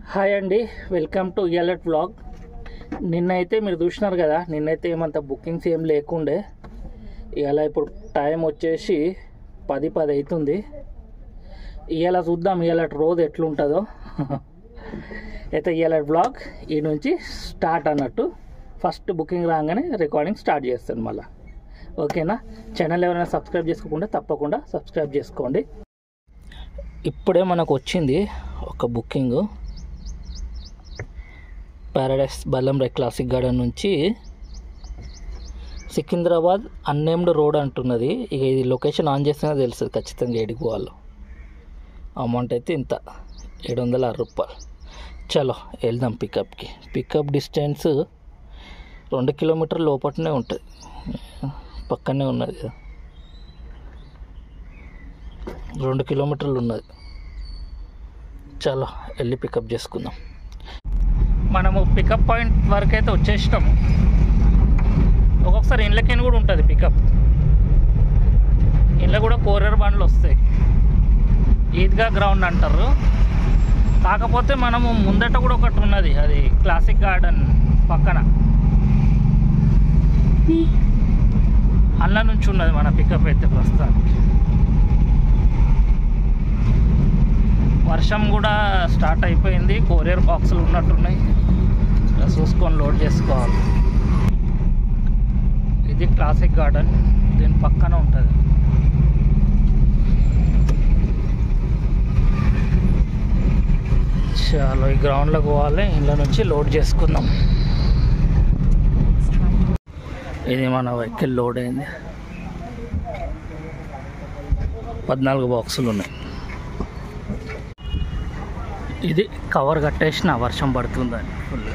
Hi అండి welcome to alert vlog నిన్నైతే మీరు చూసినారు కదా నిన్నైతే ఏమంత బుకింగ్స్ ఏం లేకుండే ఇవాళ ఇప్పుడు టైం వచ్చేసి పది పది అవుతుంది ఇవాళ చూద్దాం ఇవాళ రోజు ఎట్లుంటుందో అయితే ఇవాళ బ్లాగ్ ఈ నుంచి స్టార్ట్ అన్నట్టు ఫస్ట్ బుకింగ్ రాగానే రికార్డింగ్ స్టార్ట్ చేస్తాను మళ్ళీ ఓకేనా ఛానల్ ఎవరైనా సబ్స్క్రైబ్ చేసుకోకుండా తప్పకుండా సబ్స్క్రైబ్ చేసుకోండి ఇప్పుడే మనకు వచ్చింది ఒక booking paradise Balamrai classic garden నుంచి సికింద్రాబాద్ అన్నేమ్డ్ రోడ్ అంటున్నది ఇక ఇది లొకేషన్ ఆన్ చేస్తేనే తెలుస్తుంది ఖచ్చితంగా ఏడికి పోవాలో అమౌంట్ అయితే ఇంత ఏడు వందల ఆరు రూపాయలు చలో వెళ్దాం పికప్కి పికప్ డిస్టెన్స్ రెండు కిలోమీటర్ లోపటనే ఉంటుంది పక్కనే ఉన్నది కదా రెండు కిలోమీటర్లు ఉన్నది చలో వెళ్ళి పికప్ చేసుకుందాం మనము పికప్ పాయింట్ వరకు అయితే వచ్చేసినాము ఒక్కొక్కసారి ఇండ్లకి కూడా ఉంటుంది పికప్ ఇంట్లో కూడా కోరియర్ బండ్లు వస్తాయి ఈద్గా గ్రౌండ్ అంటారు కాకపోతే మనము ముందట కూడా ఒకటి ఉన్నది అది క్లాసిక్ గార్డెన్ పక్కన అల్ల నుంచి ఉన్నది మన పికప్ అయితే ప్రస్తుతానికి వర్షం కూడా స్టార్ట్ అయిపోయింది కొరియర్ బాక్సులు ఉన్నట్టున్నాయి ఇక చూసుకొని లోడ్ చేసుకోవాలి ఇది క్లాసిక్ గార్డెన్ దీని పక్కన ఉంటుంది చాలా ఈ గ్రౌండ్లోకి పోవాలి ఇంట్లో నుంచి లోడ్ చేసుకుందాం ఇది మన వెహికల్ లోడ్ అయింది పద్నాలుగు బాక్సులు ఉన్నాయి ఇది కవర్ కట్టేసిన వర్షం పడుతుందని ఫుల్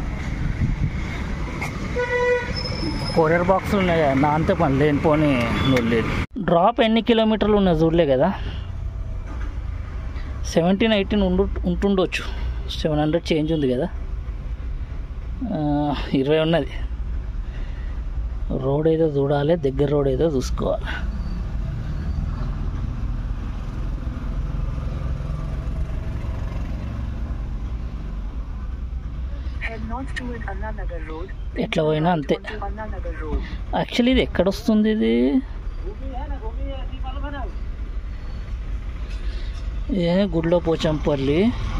కొరియర్ బాక్సులు ఉన్నాయి కదా నా అంతే పని లేనిపోని నువ్వు లేదు డ్రాప్ ఎన్ని కిలోమీటర్లు ఉన్నాయి చూడలే కదా సెవెంటీన్ ఎయిటీన్ ఉండు ఉంటుండొచ్చు సెవెన్ హండ్రెడ్ చేంజ్ ఉంది కదా ఆ, ఇరవై ఉన్నది రోడ్ ఏదో చూడాలి దగ్గర రోడ్ ఏదో చూసుకోవాలి Head north toward Anna Nagar Road. ఎట్లా పోయినా అంతే To Anna Nagar Road. Actually ఇది ఎక్కడ వస్తుంది ఇది ఏ గుడిలో పోచంపల్లి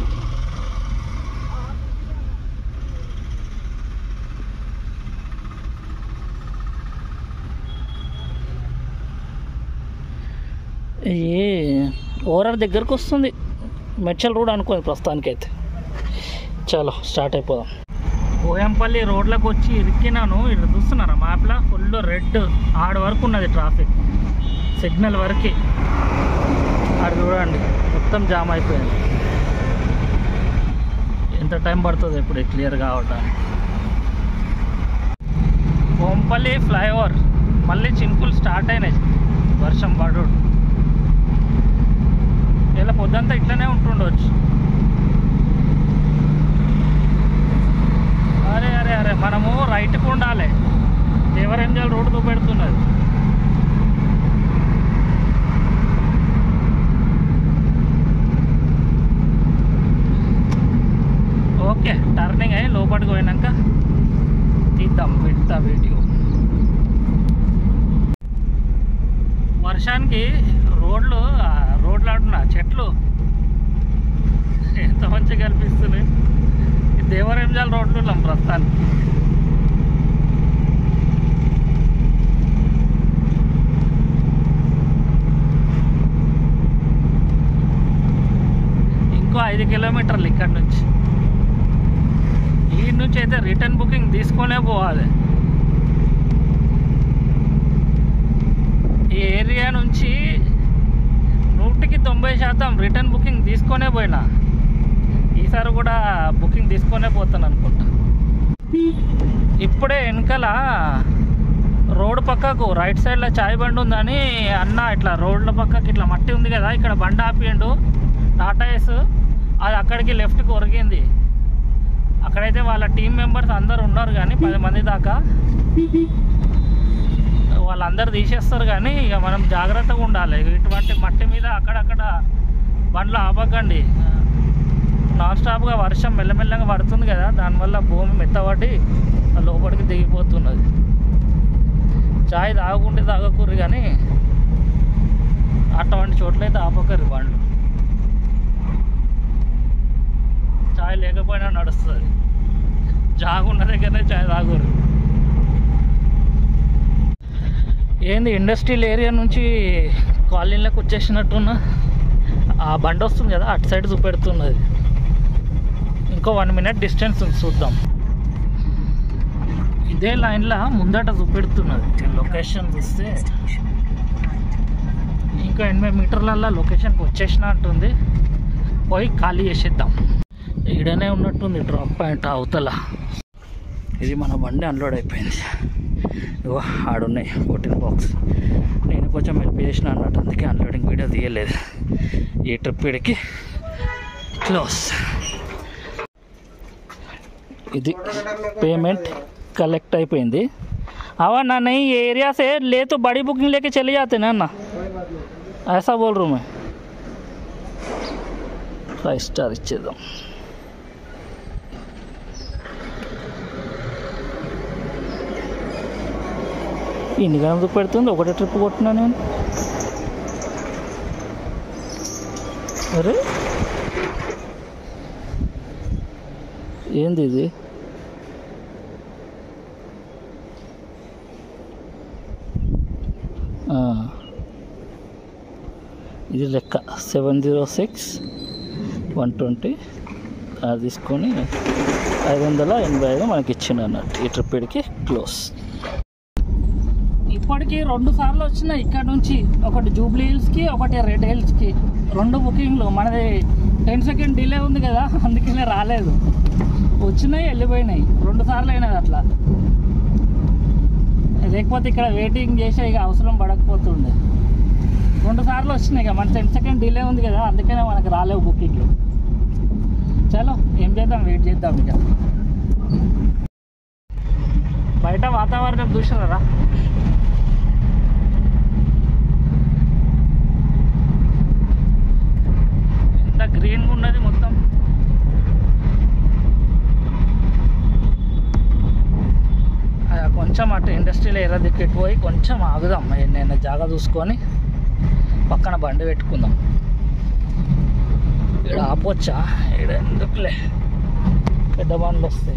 ఏ ఓవరాల్ దగ్గరకు వస్తుంది మెడ్చల్ రోడ్ అనుకోండి ప్రస్తుతానికైతే చలో స్టార్ట్ అయిపోదాం బోయంపల్లి రోడ్లకు వచ్చి ఇరికినాను ఇక్కడ చూస్తున్నారా మ్యాప్లో ఫుల్ రెడ్ ఆడ వరకు ఉన్నది ట్రాఫిక్ సిగ్నల్ వరకు ఆడ చూడండి మొత్తం జామ్ అయిపోయింది ఎంత టైం పడుతుంది ఇప్పుడు క్లియర్ కావడానికి బోంపల్లి ఫ్లైఓవర్ మళ్ళీ చినుకులు స్టార్ట్ అయినాయి వర్షం పడు ఇలా పొద్దంతా ఇట్లనే ఉంటుండవచ్చు అరే అరే అరే మనము రైట్కి ఉండాలి దేవరంజల్ రోడ్డు చూపెడుతున్నది ఓకే టర్నింగ్ అయ్యి లోపలికి పోయినాక తీద్దాం పెడతా వీడియో వర్షానికి రోడ్లు ఆ, రోడ్లు అంటున్నా చెట్లు ఎంత మంచిగా కనిపిస్తున్నాయి ఈ దేవరంజాల రోడ్లు ఉన్నాం ప్రస్తుతానికి ఇంకో ఐదు కిలోమీటర్లు ఇక్కడ నుంచి ఈ నుంచి అయితే రిటర్న్ బుకింగ్ తీసుకొనే పోవాలి ఈ ఏరియా నుంచి నూటికి తొంభై శాతం రిటర్న్ బుకింగ్ తీసుకొనే పోయినా ఈసారి కూడా బుకింగ్ తీసుకొనే పోతాను అనుకుంటా ఇప్పుడే వెనకాల రోడ్ పక్కకు రైట్ సైడ్లో చాయ్ బండి ఉందని అన్న ఇట్లా రోడ్ల పక్కకి ఇట్లా మట్టి ఉంది కదా ఇక్కడ బండి ఆపియండు టాటా ఎస్ అది అక్కడికి లెఫ్ట్కి ఒరిగింది అక్కడైతే వాళ్ళ టీం మెంబర్స్ అందరు ఉన్నారు కానీ పది మంది దాకా వాళ్ళందరూ తీసేస్తారు కానీ ఇక మనం జాగ్రత్తగా ఉండాలి ఇటువంటి మట్టి మీద అక్కడక్కడ బండ్లు ఆపకండి నాన్ స్టాప్ దాదాపుగా వర్షం మెల్లమెల్లగా పడుతుంది కదా దానివల్ల భూమి మెత్తబడి ఆ లోపలికి దిగిపోతున్నది చాయ్ తాగకుంటే తాగకూరు కానీ అటువంటి చోట్లయితే ఆపకరు బండ్లు చాయ్ లేకపోయినా నడుస్తుంది జాగున్న దగ్గరనే చాయ్ తాగురు ఏంది ఇండస్ట్రియల్ ఏరియా నుంచి కాలనీలోకి వచ్చేసినట్టున్నా ఆ బండి వస్తుంది కదా అటు సైడ్ చూపెడుతున్నది ఇంకో వన్ మినిట్ డిస్టెన్స్ ఉంది చూద్దాం ఇదే లైన్లో ముందట చూపెడుతున్నది లొకేషన్ చూస్తే ఇంకా ఎనభై మీటర్లల్లో లొకేషన్కి వచ్చేసిన అంటుంది పోయి ఖాళీ చేసేద్దాం ఈడనే ఉన్నట్టుంది డ్రాప్ పాయింట్ అవతల ఇది మన బండి అన్లోడ్ అయిపోయింది ఇగో ఆడున్నాయి ఫోర్టీన్ బాక్స్ నేను కొంచెం హెల్ప్ చేసిన అన్నట్టు అందుకే అన్లోడింగ్ వీడియో తీయలేదు ఈ ట్రిప్ వీడికి క్లోజ్ ఇది పేమెంట్ कलेक्ट అయిపోయింది आवा ना नहीं ये एरिया से ले तो बड़ी बुकिंग लेके चले जाते ना ना ऐसा बोल रहा हूँ मैं ఫైవ్ స్టార్ ఇచ్చేద్దాం ఇన్ని గంటలు పెడుతుంది ఒకటే ట్రిప్ కొట్టినా నేను అరే ఏంది ఇది ఆ. ఇది లెక్క seven zero six one twenty అది తీసుకొని ఐదు వందల ఎనభై ఐదు మనకి ఇచ్చిండు అన్నట్టు ఈ ట్రిప్ ఇడికి క్లోజ్ ఇప్పటికి రెండు సార్లు వచ్చినాయి ఇక్కడ నుంచి ఒకటి జూబ్లీ హిల్స్కి ఒకటి రెడ్ హిల్స్కి రెండు బుకింగ్లు మనది టెన్ సెకండ్ డిలే ఉంది కదా అందుకనే రాలేదు వచ్చినాయి వెళ్ళిపోయినాయి రెండు సార్లు అయినది అట్లా లేకపోతే ఇక్కడ వెయిటింగ్ చేసే ఇక అవసరం పడకపోతుండే రెండు సార్లు వచ్చినాయి ఇక మన టెన్ సెకండ్ డిలే ఉంది కదా అందుకనే మనకు రాలేవు బుకింగ్లు చలో ఏం చేద్దాం వెయిట్ చేద్దాం ఇక బయట వాతావరణం చూసినారా ఎంత గ్రీన్గా ఉన్నది మొత్తం ఆ, కొంచెం అటు ఇండస్ట్రియల్ ఏరియా దిక్కు పోయి కొంచెం ఆగుదాం నేను జాగా చూసుకొని పక్కన బండి పెట్టుకుందాం ఇక్కడ ఆపొచ్చా ఇక్కడ ఎందుకులే పెద్ద బండ్లు వస్తాయి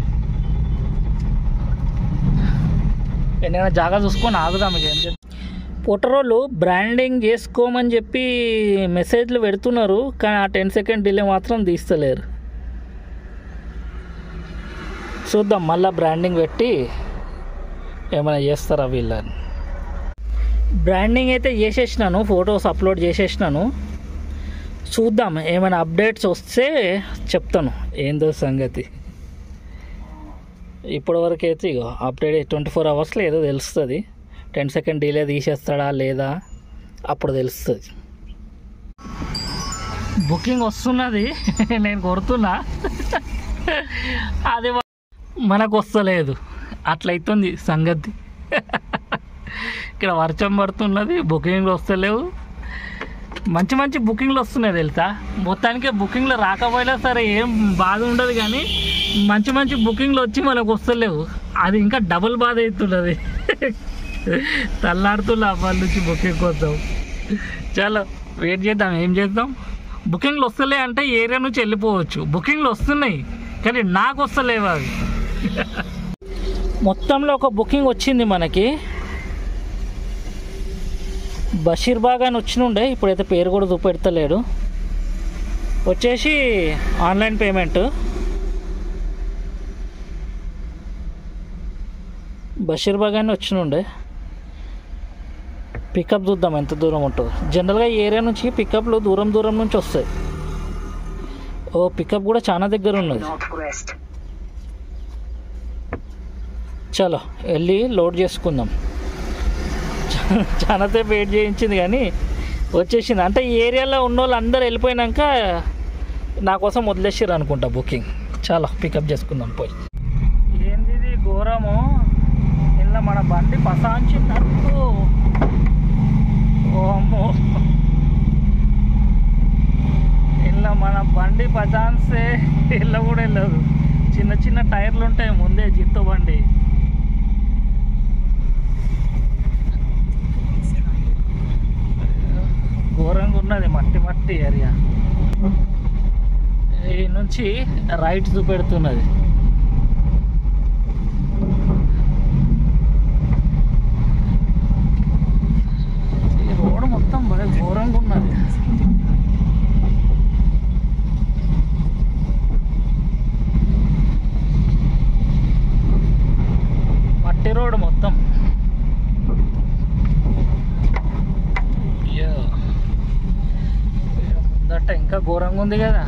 ఎన్నైనా జాగా చూసుకొని ఆగుదాం ఇక ఏం చేద్దాం పుట్టరోళ్ళు బ్రాండింగ్ చేసుకోమని చెప్పి మెసేజ్లు పెడుతున్నారు కానీ ఆ టెన్ సెకండ్ డిలే మాత్రం తీస్తలేరు చూద్దాం మళ్ళీ బ్రాండింగ్ పెట్టి ఏమైనా చేస్తారా వీళ్ళని బ్రాండింగ్ అయితే చేసేసినాను ఫొటోస్ అప్లోడ్ చేసేసినాను చూద్దాం ఏమైనా అప్డేట్స్ వస్తే చెప్తాను ఏందో సంగతి ఇప్పటివరకు అయితే ఇగో అప్డేట్ ట్వంటీ ఫోర్ అవర్స్లో ఏదో తెలుస్తుంది టెన్ సెకండ్ డిలే తీసేస్తాడా లేదా అప్పుడు తెలుస్తుంది బుకింగ్ వస్తున్నది నేను కొడుతున్నా అది వ- మనకు వస్తలేదు అట్లయితుంది సంగతి ఇక్కడ వర్షం పడుతున్నది బుకింగ్లు వస్తలేవు మంచి మంచి బుకింగ్లు వస్తున్నాయి తెలుసా మొత్తానికి బుకింగ్లు రాకపోయినా సరే ఏం బాధ ఉండదు కానీ మంచి మంచి బుకింగ్లు వచ్చి మనకు వస్తలేవు అది ఇంకా డబుల్ బాధ అవుతున్నది తల్లాడుతున్నా వాళ్ళ నుంచి బుకింగ్ కోసం చలో వెయిట్ చేద్దాం ఏం చేద్దాం బుకింగ్లు వస్తలే అంటే ఏరియా నుంచి వెళ్ళిపోవచ్చు బుకింగ్లు వస్తున్నాయి కానీ నాకు వస్తలేవు అవి మొత్తంలో ఒక బుకింగ్ వచ్చింది మనకి బషీర్ బాగ్ అని వచ్చినుండే ఇప్పుడైతే పేరు కూడా చూపెడతలేడు వచ్చేసి ఆన్లైన్ పేమెంట్ బషీర్ బాగ్ అని వచ్చినుండే పికప్ చూద్దాం ఎంత దూరం ఉంటుందో జనరల్గా ఈ ఏరియా నుంచి పికప్లు దూరం దూరం నుంచి వస్తాయి ఓ పికప్ కూడా చాలా దగ్గర ఉన్నది Northwest. చలో వెళ్ళి లోడ్ చేసుకుందాం చా- చాలా సేపు వెయిట్ చేయించింది కానీ వచ్చేసింది అంటే ఈ ఏరియాలో ఉన్న వాళ్ళు అందరు వెళ్ళిపోయినాక నా కోసం వదిలేసారు అనుకుంటా బుకింగ్ చాలా పికప్ చేసుకుందాం పోయి ఏంది ఇది ఘోరము ఇలా మన బండి పసాంచినట్టు ఓ అమ్మో ఇలా ఇలా మన బండి పచాన్సే వెళ్ళ కూడా వెళ్ళదు చిన్న చిన్న టైర్లు ఉంటాయి ముందే జిత్తు బండి ఘోరంగా ఉన్నది మట్టి మట్టి ఏరియా ఈ నుంచి రైట్ చూపెడుతున్నది ఈ రోడ్ మొత్తం భలే ఘోరంగా ఉన్నది మట్టి రోడ్ మొత్తం అయ్యో. ముందట ఇంకా ఘోరంగా ఉంది కదా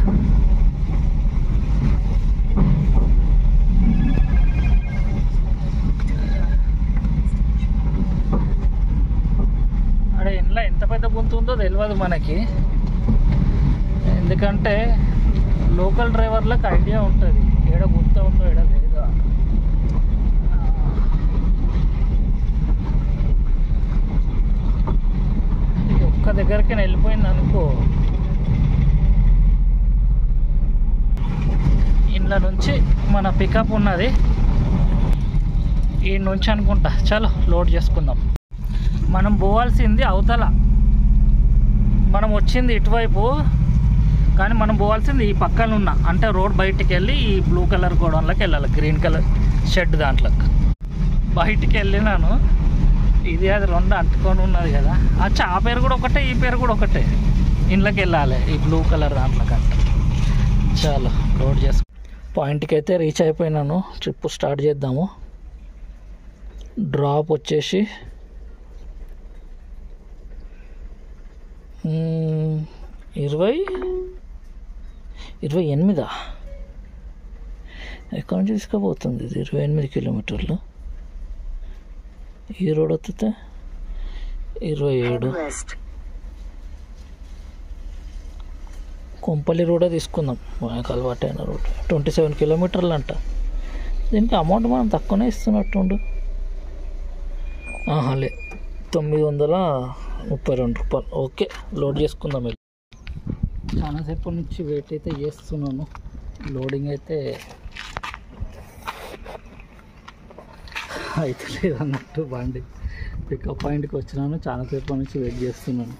అక్కడ ఇంట్లో ఎంత పెద్ద గుంత ఉందో తెలియదు మనకి ఎందుకంటే లోకల్ డ్రైవర్లకు ఐడియా ఉంటుంది ఏడ గుంత ఉందో ఏడ లేదో ఇది ఒక్క దగ్గరికి వెళ్ళిపోయింది అనుకో ఇండ్ల నుంచి మన పికప్ ఉన్నది ఈ నుంచి అనుకుంటా చలో లోడ్ చేసుకుందాం మనం పోవాల్సింది అవతల మనం వచ్చింది ఇటువైపు కానీ మనం పోవాల్సింది ఈ పక్కన ఉన్న అంటే రోడ్ బయటికి వెళ్ళి ఈ బ్లూ కలర్ గోడౌన్లోకి వెళ్ళాలి గ్రీన్ కలర్ షెడ్ దాంట్లోకి బయటికి వెళ్ళినాను ఇది అది రెండు అంటుకొని ఉన్నది కదా అచ్చా ఆ పేరు కూడా ఒకటే ఈ పేరు కూడా ఒకటే ఇంట్లోకి వెళ్ళాలి ఈ బ్లూ కలర్ దాంట్లోకి అంట చాలు లోడ్ చేసు పాయింట్కి అయితే రీచ్ అయిపోయినాను ట్రిప్ స్టార్ట్ చేద్దాము డ్రాప్ వచ్చేసి మ్మ్, ఇరవై ఇరవై ఎనిమిదా ఎక్కడి నుంచి తీసుకుపోతుంది ఇది ఇరవై ఎనిమిది కిలోమీటర్లు ఈ రోడ్ వస్తే ఇరవై Head ఏడు west. కొంపల్లి రోడే తీసుకుందాం మనకు అలవాటైన రోడ్ ట్వంటీ సెవెన్ కిలోమీటర్లు అంట దీనికి అమౌంట్ మనం తక్కువనే ఇస్తున్నట్టుండు ఆహా లే తొమ్మిది వందల ముప్పై రెండు రూపాయలు ఓకే లోడ్ చేసుకుందాం వెళ్ళి చాలాసేపు నుంచి వెయిట్ అయితే చేస్తున్నాను లోడింగ్ అయితే అయితే లేదన్నట్టు బండి పికప్ పాయింట్కి వచ్చినాను చాలాసేపు నుంచి వెయిట్ చేస్తున్నాను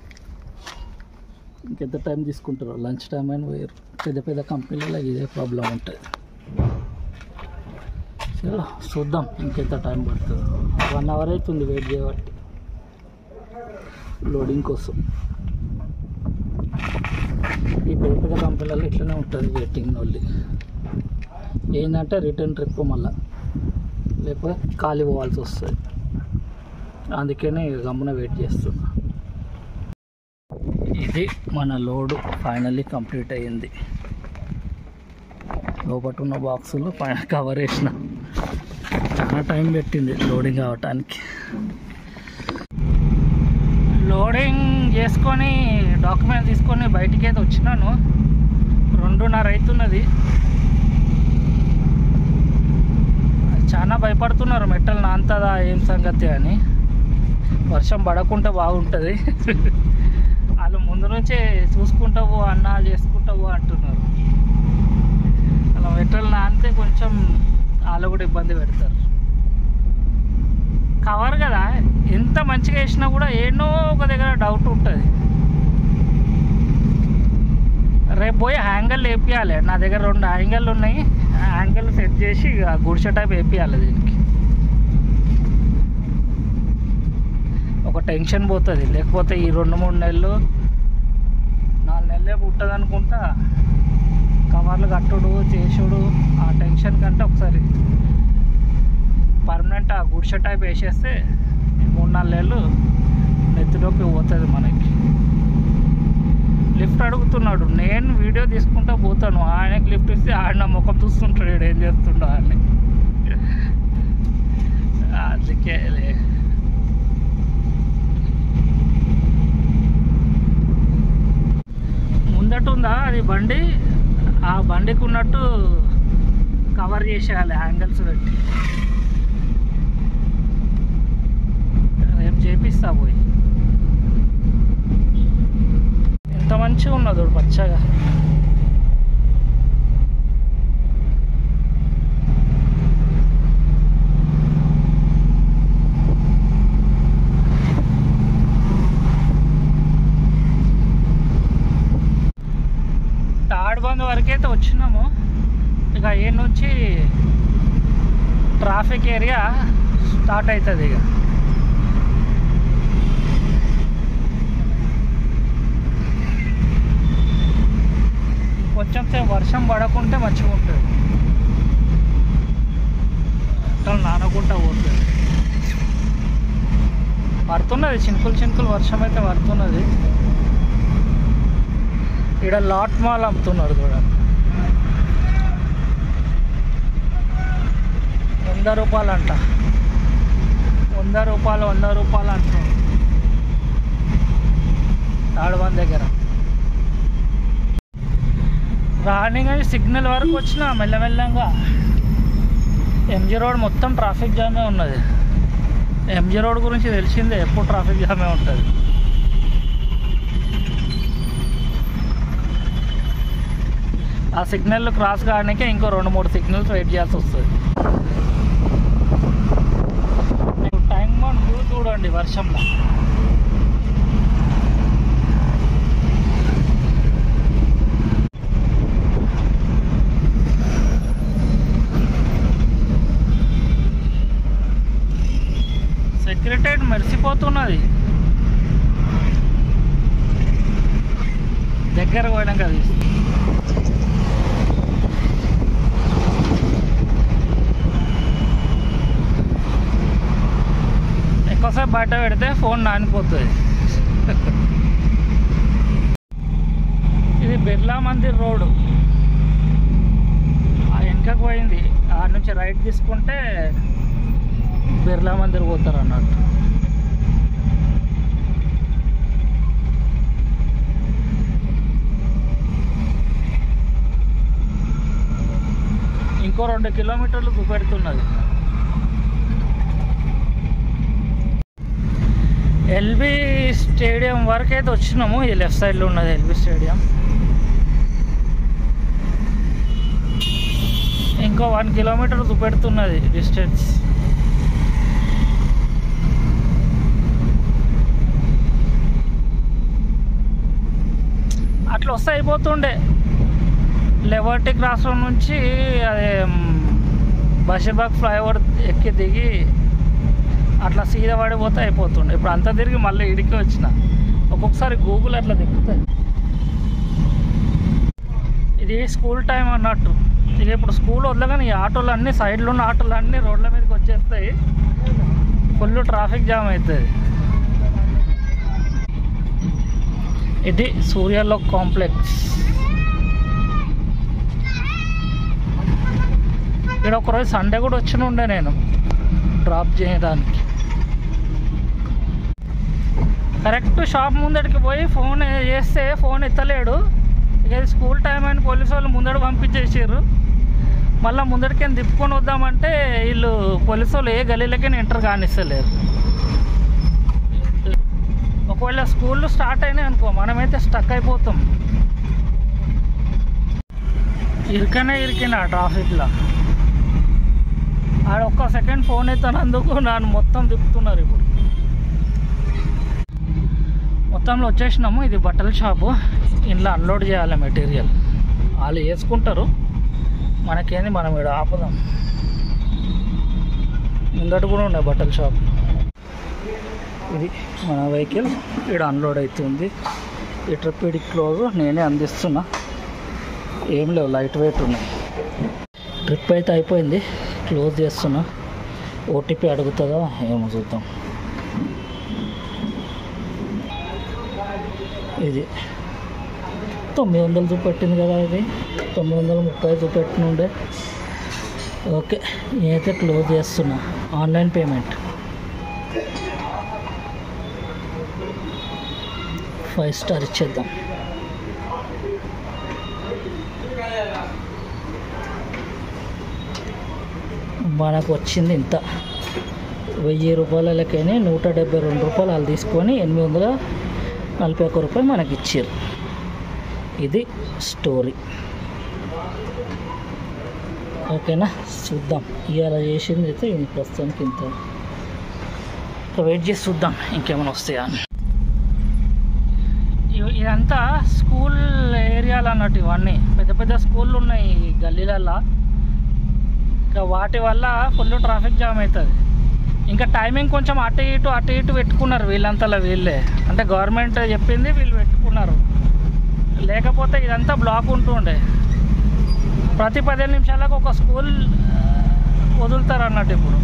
ఇంకెంత టైం తీసుకుంటారో లంచ్ టైం అయినా వేరు పెద్ద పెద్ద కంపెనీలలో ఇదే ప్రాబ్లం ఉంటుంది చలో చూద్దాం ఇంకెంత టైం పడుతుంది వన్ అవర్ అవుతుంది వెయిట్ చేయబట్టి లోడింగ్ కోసం ఈ పెద్ద పెద్ద కంపెనీలలో ఇట్లనే ఉంటుంది వెయిటింగ్ ఓన్లీ ఏంటంటే రిటర్న్ ట్రిప్ మళ్ళా లేకపోతే ఖాళీ పోవాల్సి వస్తుంది అందుకనే గమ్మున వెయిట్ చేస్తున్నా ఇది మన లోడు ఫైనల్లీ కంప్లీట్ అయ్యింది లోపల ఉన్న బాక్సులు పైన కవర్ వేసిన చాలా టైం పెట్టింది లోడింగ్ అవటానికి లోడింగ్ చేసుకొని డాక్యుమెంట్ తీసుకొని బయటికి అయితే వచ్చినాను రెండున్నర అవుతున్నది చాలా భయపడుతున్నారు మెట్టలు నాంతదా ఏం సంగతి అని వర్షం పడకుంటే బాగుంటుంది వాళ్ళు ముందు నుంచే చూసుకుంటావు అన్నా చేసుకుంటావు అంటున్నారు అలా మెట్టలు నానితే కొంచెం వాళ్ళు కూడా ఇబ్బంది పెడతారు కవర్ కదా ఎంత మంచిగా వేసినా కూడా ఏనో ఒక దగ్గర డౌట్ ఉంటుంది రేపు పోయి హ్యాంగల్ వేపియాలి నా దగ్గర రెండు హ్యాంగల్ ఉన్నాయి హ్యాంగల్ సెట్ చేసి ఆ గుడిసె టైప్ వేపియాలి దీనికి ఒక టెన్షన్ పోతుంది లేకపోతే ఈ రెండు మూడు నెలలు నాలుగు నెలలే పుట్టదు అనుకుంటా కవర్లు కట్టుడు చేసుడు ఆ టెన్షన్ కంటే ఒకసారి పర్మనెంట్ ఆ గుడిసె టైప్ వేసేస్తే మూడు నాలుగు నెలలు నెత్తిలోకి పోతుంది మనకి లిఫ్ట్ అడుగుతున్నాడు నేను వీడియో తీసుకుంటా పోతాను ఆయనకి లిఫ్ట్ ఇస్తే ఆయన నా ముఖం చూస్తుంటాడు ఈడు ఏం చేస్తుండో అని అందుకే లే. ముందట ఉందా అది బండి ఆ బండికి ఉన్నట్టు కవర్ చేసేయాలి హ్యాంగిల్స్ పెట్టి రేపు చేపిస్తా పోయి ఎంత ఎంత మంచిగా ఉన్నది చూడు పచ్చగా తాడ్బంద్ వరకైతే వచ్చినాము ఇక ఏ నుంచి ట్రాఫిక్ ఏరియా స్టార్ట్ అవుతుంది ఇక కొంచెం సేపు వర్షం పడకుంటే మంచిగా ఉంటుంది అట్లా నానకుండా పోతుంది పడుతున్నది చినుకులు చినుకులు వర్షం అయితే పడుతున్నది ఇక్కడ లాట్ మాల్ అమ్ముతున్నారు చూడండి వంద రూపాయలు అంట వంద రూపాయలు వంద రూపాయలు అంటున్నారు తాడుబంద్ దగ్గర రాని కానీ సిగ్నల్ వరకు వచ్చిన మెల్లమెల్లంగా ఎంజీ రోడ్ మొత్తం ట్రాఫిక్ జామే ఉన్నది ఎంజీ రోడ్ గురించి తెలిసిందే ఎప్పుడు ట్రాఫిక్ జామే ఉంటుంది ఆ సిగ్నల్ క్రాస్ కావడానికే ఇంకో రెండు మూడు సిగ్నల్స్ వెయిట్ చేయాల్సి వస్తుంది మీకు టైం బాండ్ వ్యూ చూడండి వర్షంలో సెక్రటరేట్ మెరిసిపోతున్నది దగ్గర పోయినాక అది ఎక్కువసేపు బయట పెడితే ఫోన్ నానిపోతుంది ఇది బిర్లా మందిర్ రోడ్ ఆ వెనకకు పోయింది ఆ నుంచి రైట్ తీసుకుంటే బిర్లా మందిర్ పోతారు అన్నట్టు ఇంకో రెండు కిలోమీటర్లు చూపెడుతున్నది ఎల్బీ స్టేడియం వరకు అయితే వచ్చినాము ఈ లెఫ్ట్ సైడ్లో ఉన్నది ఎల్బీ స్టేడియం ఇంకో వన్ కిలోమీటర్ చూపెడుతున్నది డిస్టెన్స్ అట్లా వస్తే అయిపోతుండే లెవర్టీ క్రాస్ రోడ్ నుంచి అదే బషీర్బాగ్ ఫ్లైఓవర్ ఎక్కి దిగి అట్లా సీదా పడిపోతే అయిపోతుండే ఇప్పుడు అంతా తిరిగి మళ్ళీ ఇడికి వచ్చిన ఒక్కొక్కసారి గూగుల్ అట్లా దిక్కుతుంది ఇది స్కూల్ టైం అన్నట్టు ఇక ఇప్పుడు స్కూల్ వదలగానే ఈ ఆటోలు అన్నీ సైడ్లో ఉన్న ఆటోలు అన్నీ రోడ్ల మీదకి వచ్చేస్తాయి ఫుల్ ట్రాఫిక్ జామ్ అవుతుంది ఇది సూర్యలోక్ కాంప్లెక్స్ ఇక్కడ ఒకరోజు సండే కూడా వచ్చి ఉండే నేను డ్రాప్ చేయడానికి కరెక్ట్ షాప్ ముందడికి పోయి ఫోన్ చేస్తే ఫోన్ ఎత్తలేడు ఇక ఇది స్కూల్ టైం అని పోలీసు వాళ్ళు ముందడు పంపించేసారు మళ్ళీ ముందడికి తిప్పుకొని వద్దామంటే వీళ్ళు పోలీసు వాళ్ళు ఏ గలీలకి ఎంటర్ కానిస్తలేరు ఒకవేళ స్కూల్ స్టార్ట్ అయినాయి అనుకో మనమైతే స్టక్ అయిపోతాం ఇరికనే ఇరికిన ట్రాఫిక్లో ఆడ ఒక్క సెకండ్ ఫోన్ ఎత్తానందుకు నన్ను మొత్తం తిప్పుతున్నారు ఇప్పుడు మొత్తంలో వచ్చేసినాము ఇది బట్టల షాపు ఇంట్లో అన్లోడ్ చేయాలి మెటీరియల్ వాళ్ళు వేసుకుంటారు మనకేంది మనం ఇక్కడ ఆపుదాం ముందట కూడా ఉండే బట్టల షాప్ ఇది మన వెహికల్ ఇక్కడ అన్లోడ్ అవుతుంది ఈ ట్రిప్ ఇది క్లోజ్ నేనే అందిస్తున్నా ఏం లేవు లైట్ వెయిట్ ఉన్నాయి ట్రిప్ అయితే అయిపోయింది క్లోజ్ చేస్తున్నా ఓటీపీ అడుగుతుందా ఏమో చూద్దాం ఇది తొమ్మిది వందలు చూపెట్టింది కదా ఇది తొమ్మిది వందల ముప్పై చూపెట్టినుండే ఓకే నేనైతే క్లోజ్ చేస్తున్నా ఆన్లైన్ పేమెంట్ ఫైవ్ స్టార్ ఇచ్చేద్దాం మనకు వచ్చింది ఇంత వెయ్యి రూపాయల లెక్కనే నూట డెబ్బై రెండు రూపాయలు వాళ్ళు తీసుకొని ఎనిమిది వందల నలభై ఒక్క రూపాయలు మనకి ఇచ్చారు ఇది స్టోరీ ఓకేనా చూద్దాం ఇవాళ చేసింది అయితే ఇది ప్రస్తుతానికి ఇంత ఇంకా వెయిట్ చేసి చూద్దాం ఇంకేమైనా వస్తాయా అని ఇ- ఇదంతా స్కూల్ ఏరియాలు అన్నట్టు ఇవన్నీ పెద్ద పెద్ద స్కూళ్ళు ఉన్నాయి ఈ గల్లీలల్లో ఇంకా వాటి వల్ల ఫుల్ ట్రాఫిక్ జామ్ అవుతుంది ఇంకా టైమింగ్ కొంచెం అటు ఇటు అటు ఇటు పెట్టుకున్నారు వీళ్ళంతలా వీళ్ళే అంటే గవర్నమెంట్ చెప్పింది వీళ్ళు పెట్టుకున్నారు లేకపోతే ఇదంతా బ్లాక్ ఉంటుండే ప్రతి పదిహేను నిమిషాలకు ఒక స్కూల్ ఆ, వదులుతారు అన్నట్టు ఇప్పుడు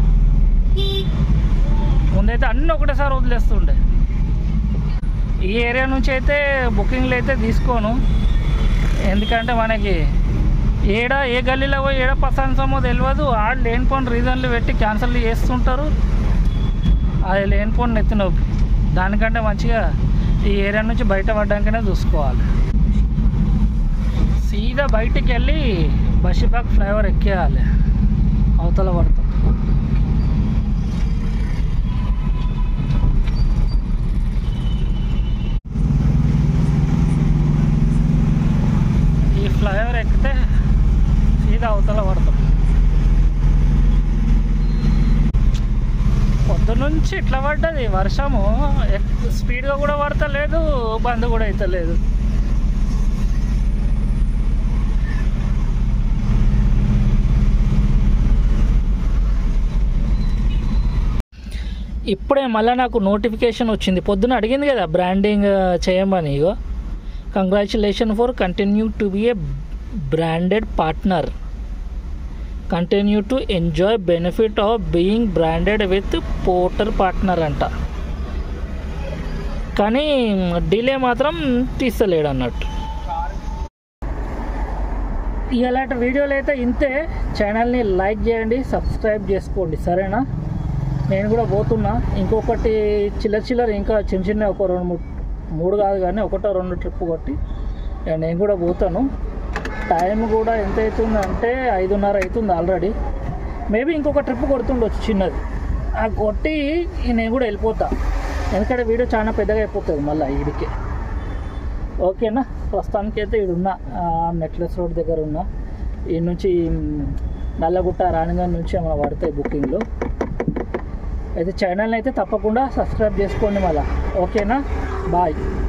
ముందైతే అన్నీ ఒకటేసారి వదిలేస్తుండే ఈ ఏరియా నుంచి అయితే బుకింగ్లు అయితే తీసుకోను ఎందుకంటే మనకి ఏడ ఏ గల్లీలో పోయి ఏడ పసాన్సమో తెలియదు ఆడు లేనిపోని రీజన్లు పెట్టి క్యాన్సిల్ చేస్తుంటారు అది లేనిపోని నెత్తి నొప్పి దానికంటే మంచిగా ఈ ఏరియా నుంచి బయట పడ్డాకనే చూసుకోవాలి సీదా బయటికి వెళ్ళి బషీబాగ్ ఫ్లైఓవర్ ఎక్కేయాలి అవతల పడతాం ఈ ఫ్లైఓవర్ ఎక్కితే సీదా అవతల పడతాం పొద్దునుంచి ఇట్లా పడ్డది వర్షము ఎక్- స్పీడ్గా కూడా పడతలేదు బంద్ కూడా అవుతలేదు ఇప్పుడే మళ్ళీ నాకు నోటిఫికేషన్ వచ్చింది పొద్దున అడిగింది కదా బ్రాండింగ్ చేయమని ఇగో congratulation for continue to be a branded partner continue to enjoy benefit of being branded with Porter partner అంట కానీ డిలే మాత్రం తీస్తలేడు అన్నట్టు ఇలాంటి వీడియోలు అయితే ఇంతే ఛానల్ని లైక్ చేయండి సబ్స్క్రైబ్ చేసుకోండి సరేనా నేను కూడా పోతున్నా ఇంకొకటి చిల్లర చిల్లర ఇంకా చిన్న చిన్న ఒక రెండు మూడు మూడు కాదు కానీ ఒకటో రెండు ట్రిప్ కొట్టి ఇక నేను కూడా పోతాను టైం కూడా ఎంత అవుతుంది అంటే ఐదున్నర అవుతుంది ఆల్రెడీ మేబీ ఇంకొక ట్రిప్ కొడుతుండొచ్చు చిన్నది ఆ కొట్టి ఇక నేను కూడా వెళ్ళిపోతా ఎందుకంటే వీడియో చాలా పెద్దగా అయిపోతుంది మళ్ళీ వీడికి ఓకేనా ప్రస్తుతానికి అయితే ఈడున్నా నెక్లెస్ రోడ్ దగ్గర ఉన్నా ఈ నుంచి మ్, నల్లగుట్ట రాణిగంజ్ నుంచి ఏమైనా పడతాయి బుకింగ్లు అయితే ఛానల్ని అయితే తప్పకుండా సబ్స్క్రైబ్ చేసుకోండి మళ్ళీ ఓకేనా బాయ్